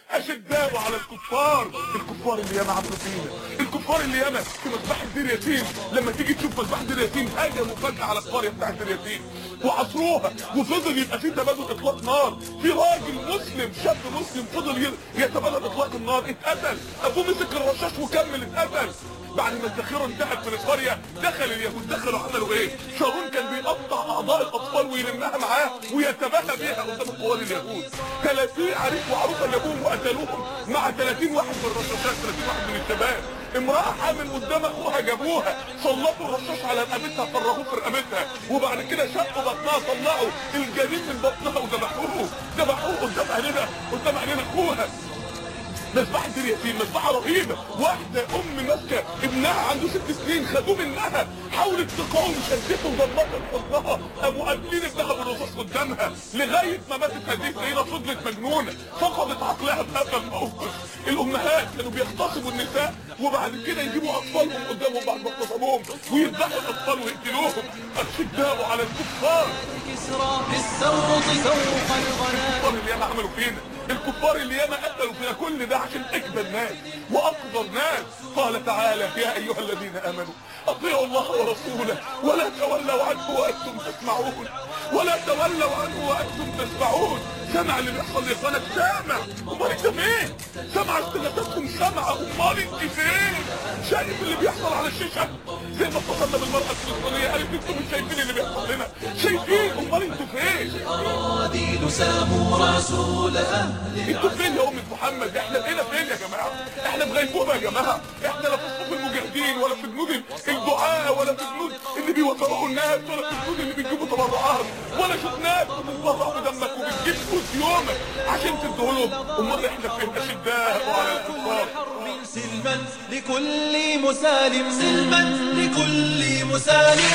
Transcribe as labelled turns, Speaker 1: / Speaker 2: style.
Speaker 1: اشداء على الكفار الكفار اللي ياما عملوا فينا الكفار اللي ياما في مذبحة دير ياسين لما تيجي تشوف مذبحة دير ياسين هاجموا فجأة على القرية بتاعت دير ياسين وعصروها وفضل يبقى في تبادل اطلاق نار في راجل مسلم شاب مسلم فضل ي- يتبادل اطلاق النار اتقتل ابوه مسك الرشاش وكمل اتقتل بعد ما الذخيره انتهت من القريه دخل اليهود دخلوا عملوا ايه؟ شارون كان بيقطع اعضاء الاطفال ويلمها معاه ويتباهى بيها قدام قواد اليهود 30 عريس وعروسه جابوهم وقتلوهم مع 30 واحد من الرشاشات 30 واحد من الشباب امراه حامل قدام اخوها جابوها سلطوا الرشاش على رقبتها فرغوه في رقبتها وبعد كده شقوا بطنها طلعوا الجنين من بطنها وذبحوه ذبحوه قدام عينينا قدام عينينا اخوها مذبحة اليتيم مذبحة رهيبة واحدة ام ماسكة ابنها عنده ست سنين خدوه منها حاولت تقاوم شدته وضمتها لحضنها قاموا قاتلين ابنها بالرصاص قدامها لغاية ما ماتت هذه السيدة فضلت مجنونة فقدت عقلها بهذا الموقف الامهات كانوا بيغتصبوا النساء وبعد كده يجيبوا اطفالهم قدامهم بعد ما اغتصبوهم ويذبحوا الاطفال ويقتلوهم اشداء على الكفار
Speaker 2: كسرى في السوط سوق الغنائم
Speaker 1: الكفار اللي ياما عملوا فينا الكفار اللي ياما قتلوا فينا كل ده عشان اكبر ناس واقدر ناس قال تعالى يا ايها الذين امنوا اطيعوا الله ورسوله ولا تولوا عنه وانتم تسمعون ولا تولوا عنه وانتم تسمعون سمع اللي بيحصل لاخوانك سامع امال انت فين سمع استغاثاتكم سمع امال انت فين شايف اللي بيحصل على الشاشه زي ما اتصلنا بالمراه الفلسطينيه قالت انتوا مش شايفين اللي بيحصل لنا شايفين امال انتوا فين
Speaker 2: أراذيل ساموا رسول أهل
Speaker 1: انتوا فين يا أمة محمد؟ احنا بقينا فين يا جماعة؟ احنا في غيبوبة يا جماعة، احنا لا في صفوف المجاهدين ولا في جنود الدعاء ولا في جنود اللي بيوفقوا الناس ولا في جنود اللي بيجيبوا تبرعات ولا شفناك بتتبرع بدمك وبتجيب فلوس يومك عشان تديهولهم، امال احنا فين اشداء وعلى الكفار؟
Speaker 2: سلما لكل مسالم سلما لكل مسالم